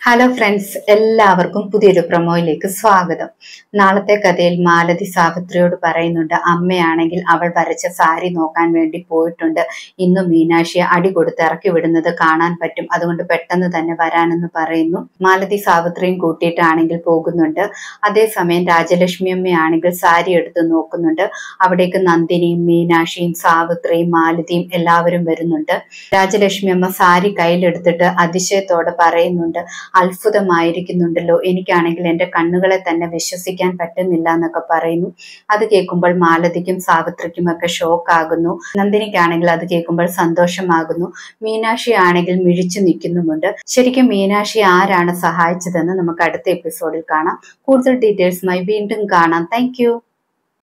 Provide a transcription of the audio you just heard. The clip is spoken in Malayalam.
ഹലോ ഫ്രണ്ട്സ് എല്ലാവർക്കും പുതിയൊരു പ്രൊമോയിലേക്ക് സ്വാഗതം നാളത്തെ കഥയിൽ മാലതി സാവിത്രിയോട് പറയുന്നുണ്ട് അമ്മയാണെങ്കിൽ അവൾ വരച്ച സാരി നോക്കാൻ വേണ്ടി പോയിട്ടുണ്ട് ഇന്ന് മീനാക്ഷിയെ അടി കൊടുത്ത് ഇറക്കി വിടുന്നത് കാണാൻ പറ്റും അതുകൊണ്ട് പെട്ടെന്ന് തന്നെ വരാനെന്ന് പറയുന്നു മാലതി സാവിത്രിയും കൂട്ടിയിട്ടാണെങ്കിൽ പോകുന്നുണ്ട് അതേസമയം രാജലക്ഷ്മി അമ്മയാണെങ്കിൽ സാരി എടുത്ത് നോക്കുന്നുണ്ട് അവിടേക്ക് നന്ദിനിയും മീനാക്ഷിയും സാവിത്രിയും മാലതിയും എല്ലാവരും വരുന്നുണ്ട് രാജലക്ഷ്മി അമ്മ സാരി കയ്യിലെടുത്തിട്ട് അതിശയത്തോടെ പറയുന്നുണ്ട് അത്ഭുതമായിരിക്കുന്നുണ്ടല്ലോ എനിക്കാണെങ്കിൽ എൻ്റെ കണ്ണുകളെ തന്നെ വിശ്വസിക്കാൻ പറ്റുന്നില്ല എന്നൊക്കെ പറയുന്നു അത് കേൾക്കുമ്പോൾ മാലതിക്കും സാവിത്രിക്കും ഒക്കെ ഷോക്ക് ആകുന്നു നന്ദിനിക്കാണെങ്കിൽ അത് കേൾക്കുമ്പോൾ സന്തോഷമാകുന്നു മീനാക്ഷി ആണെങ്കിൽ മിഴിച്ചു നിൽക്കുന്നുമുണ്ട് ശരിക്കും മീനാക്ഷി ആരാണ് സഹായിച്ചതെന്ന് നമുക്ക് അടുത്ത എപ്പിസോഡിൽ കാണാം കൂടുതൽ ഡീറ്റെയിൽസുമായി വീണ്ടും കാണാം താങ്ക്